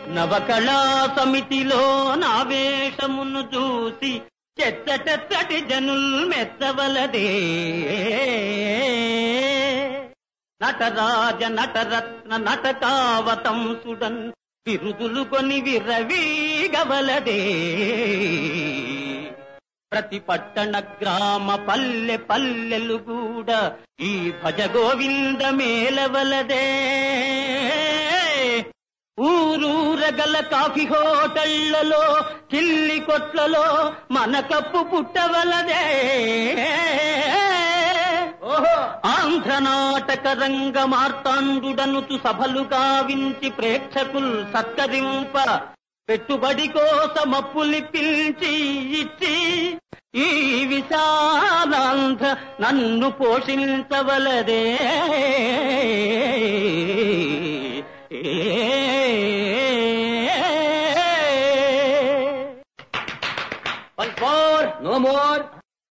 నవకళా సమితిలో నా వేషమును చూసి చెత్తటెత్తటి జనుల్ మెత్తవలదే నటరాజ నటరత్న నటకావతంసుడన్ బిరుదులు కొని విర్రవీగవలదే ప్రతి పట్టణ గ్రామ పల్లె పల్లెలు కూడా ఈ భజ గోవింద మేలవలదే ఊరూరగల కాఫీ హోటళ్లలో కిల్లి కొట్లలో మన కప్పు పుట్టవలదే ఓహో ఆంధ్ర నాటక రంగ మార్తాండుడనుతు సభలు గావించి ప్రేక్షకుల్ సత్కరింప పెట్టుబడి కోసమప్పులి పిలిచి ఇచ్చి ఈ విశాలాంధ్ర నన్ను పోషించవలదే వన్స్ మోర్ నో మోర్